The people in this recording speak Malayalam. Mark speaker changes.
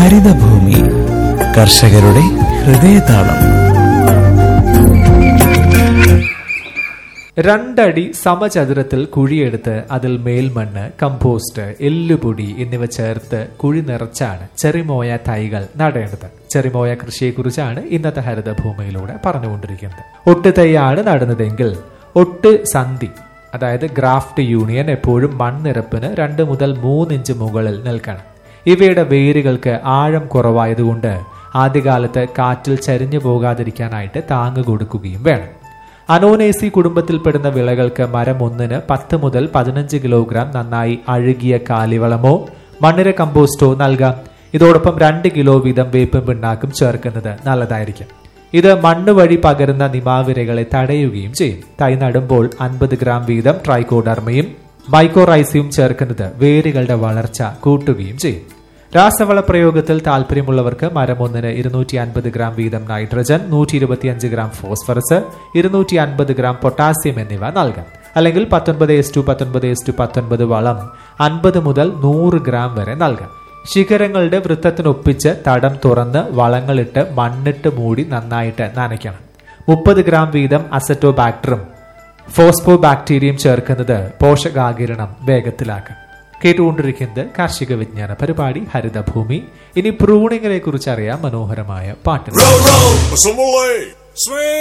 Speaker 1: ഹരിതഭൂമി കർഷകരുടെ ഹൃദയതാളം
Speaker 2: രണ്ടടി സമചതുരത്തിൽ കുഴിയെടുത്ത് അതിൽ മേൽമണ്ണ് കമ്പോസ്റ്റ് എല്ലുപൊടി എന്നിവ ചേർത്ത് കുഴി നിറച്ചാണ് ചെറിമോയ തൈകൾ നടേണ്ടത് ചെറിമോയ കൃഷിയെക്കുറിച്ചാണ് ഇന്നത്തെ ഹരിതഭൂമിയിലൂടെ പറഞ്ഞുകൊണ്ടിരിക്കുന്നത് ഒട്ട് തൈയാണ് നടുന്നതെങ്കിൽ ഒട്ട് സന്ധി അതായത് ഗ്രാഫ്റ്റ് യൂണിയൻ എപ്പോഴും മണ്ണിരപ്പിന് രണ്ട് മുതൽ മൂന്ന് ഇഞ്ച് മുകളിൽ നിൽക്കണം ഇവയുടെ വേരുകൾക്ക് ആഴം കുറവായതുകൊണ്ട് ആദ്യകാലത്ത് കാറ്റിൽ ചരിഞ്ഞു പോകാതിരിക്കാനായിട്ട് താങ്ങ് കൊടുക്കുകയും വേണം അനോനേസി കുടുംബത്തിൽപ്പെടുന്ന വിളകൾക്ക് മരം ഒന്നിന് പത്ത് മുതൽ പതിനഞ്ച് കിലോഗ്രാം നന്നായി അഴുകിയ കാലിവളമോ മണ്ണിര കമ്പോസ്റ്റോ നൽകാം ഇതോടൊപ്പം രണ്ട് കിലോ വീതം വേപ്പും പിണ്ണാക്കും ചേർക്കുന്നത് നല്ലതായിരിക്കും ഇത് മണ്ണ് വഴി പകരുന്ന നിമാവിരകളെ തടയുകയും ചെയ്യും തൈ നടുമ്പോൾ അൻപത് ഗ്രാം വീതം ട്രൈക്കോഡർമയും മൈക്കോറൈസിയും ചേർക്കുന്നത് വേരുകളുടെ വളർച്ച കൂട്ടുകയും ചെയ്യും രാസവള പ്രയോഗത്തിൽ താല്പര്യമുള്ളവർക്ക് മരം ഒന്നിന് ഇരുന്നൂറ്റി അൻപത് ഗ്രാം വീതം നൈട്രജൻ നൂറ്റി ഇരുപത്തിയഞ്ച് ഗ്രാം ഫോസ്ഫറസ് ഇരുന്നൂറ്റി അൻപത് ഗ്രാം പൊട്ടാസ്യം എന്നിവ നൽകാം അല്ലെങ്കിൽ പത്തൊൻപത് എസ് ടു പത്തൊൻപത് എസ് ടു പത്തൊൻപത് വളം അൻപത് മുതൽ നൂറ് ഗ്രാം വരെ നൽകാം ശിഖരങ്ങളുടെ വൃത്തത്തിനൊപ്പിച്ച് തടം തുറന്ന് വളങ്ങളിട്ട് മണ്ണിട്ട് മൂടി നന്നായിട്ട് നനയ്ക്കണം മുപ്പത് ഗ്രാം വീതം അസറ്റോബാക്ടറും ഫോസ്ഫോ ബാക്ടീരിയയും ചേർക്കുന്നത് പോഷകാകിരണം വേഗത്തിലാക്കും കേട്ടുകൊണ്ടിരിക്കുന്നത് കാർഷിക വിജ്ഞാന പരിപാടി ഹരിതഭൂമി ഇനി പ്രൂണിങ്ങിനെ കുറിച്ച് അറിയാം മനോഹരമായ പാട്ട്
Speaker 3: Row, row, some Swing.